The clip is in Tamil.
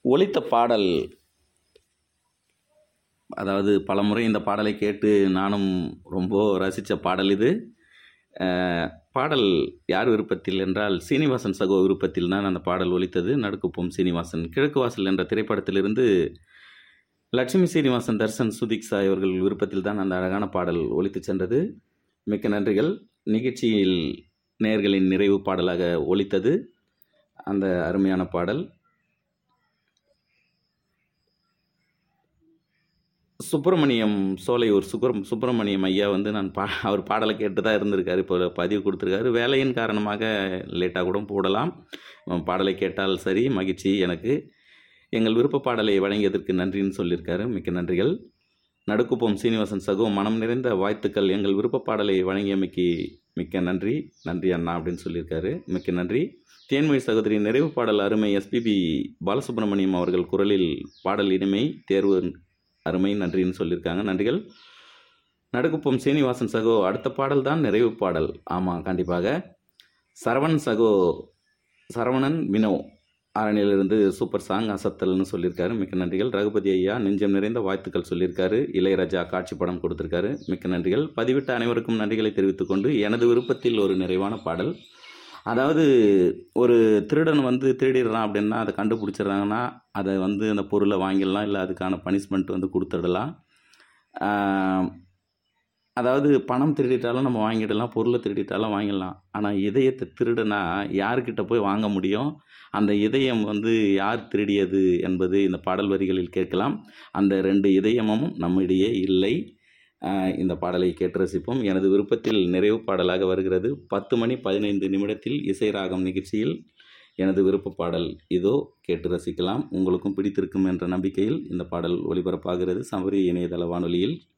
ஒலித்த பாடல் அதாவது பலமுறை இந்த பாடலை கேட்டு நானும் ரொம்ப ரசித்த பாடல் இது அஹ், பாடல் யார் விருப்பத்தில் என்றால் சீனிவாசன் சகோ விருப்பத்தில் தான் அந்த பாடல் ஒலித்தது நடுக்குப்போம் சீனிவாசன் கிழக்கு வாசல் என்ற திரைப்படத்திலிருந்து லட்சுமி சீனிவாசன் தர்சன் சுதிக் சாய் அவர்கள் விருப்பத்தில் தான் அந்த அழகான பாடல் ஒலித்து சென்றது மிக்க நன்றிகள் நிகழ்ச்சியில் நேயர்களின் நிறைவு பாடலாக ஒலித்தது அந்த அருமையான பாடல் சுப்பிரமணியம் சோலையூர் சுப்ரம் சுப்பிரமணியம் ஐயா வந்து நான் பா அவர் பாடலை கேட்டு தான் இருந்திருக்காரு இப்போ பதிவு கொடுத்துருக்காரு வேலையின் காரணமாக லேட்டாக கூட போடலாம் அவன் பாடலை கேட்டால் சரி மகிழ்ச்சி எனக்கு எங்கள் விருப்ப பாடலை வழங்கியதற்கு நன்றின்னு சொல்லியிருக்காரு மிக்க நன்றிகள் நடுக்குப்போம் சீனிவாசன் சகோ மனம் நிறைந்த வாழ்த்துக்கள் எங்கள் விருப்ப பாடலை வழங்கியமைக்கு மிக்க நன்றி நன்றி அண்ணா அப்படின்னு சொல்லியிருக்காரு மிக்க நன்றி தேன்மொழி சகோதரி நிறைவு பாடல் அருமை எஸ்பிபி பாலசுப்ரமணியம் அவர்கள் குரலில் பாடல் இனிமை தேர்வு அருமை நன்றின்னு சொல்லியிருக்காங்க நன்றிகள் நடுக்குப்பம் சீனிவாசன் சகோ அடுத்த பாடல் தான் நிறைவு பாடல் ஆமாம் கண்டிப்பாக சரவணன் சகோ சரவணன் வினோ அரணிலிருந்து சூப்பர் சாங் அசத்தல்னு சொல்லியிருக்காரு மிக்க நன்றிகள் ரகுபதி ஐயா நெஞ்சம் நிறைந்த வாழ்த்துக்கள் சொல்லியிருக்காரு இளையராஜா காட்சி படம் கொடுத்துருக்காரு மிக்க நன்றிகள் பதிவிட்ட அனைவருக்கும் நன்றிகளை தெரிவித்துக்கொண்டு எனது விருப்பத்தில் ஒரு நிறைவான பாடல் அதாவது ஒரு திருடன் வந்து திருடிடுறான் அப்படின்னா அதை கண்டுபிடிச்சிடுறாங்கன்னா அதை வந்து அந்த பொருளை வாங்கிடலாம் இல்லை அதுக்கான பனிஷ்மெண்ட் வந்து கொடுத்துடலாம் ஆஹ், அதாவது பணம் திருடிட்டாலும் நம்ம வாங்கிடலாம் பொருளை திருடிட்டாலும் வாங்கிடலாம் ஆனால் இதயத்தை திருடுனா யார்கிட்ட போய் வாங்க முடியும் அந்த இதயம் வந்து யார் திருடியது என்பது இந்த பாடல் வரிகளில் கேட்கலாம் அந்த ரெண்டு இதயமும் நம்மிடையே இல்லை ஆஹ், இந்த பாடலை கேட்டு ரசிப்போம் எனது விருப்பத்தில் நிறைவு பாடலாக வருகிறது பத்து மணி பதினைந்து நிமிடத்தில் இசை ராகம் நிகழ்ச்சியில் எனது விருப்ப பாடல் இதோ கேட்டு ரசிக்கலாம் உங்களுக்கும் பிடித்திருக்கும் என்ற நம்பிக்கையில் இந்த பாடல் ஒளிபரப்பாகிறது சமரி இணையதள வானொலியில்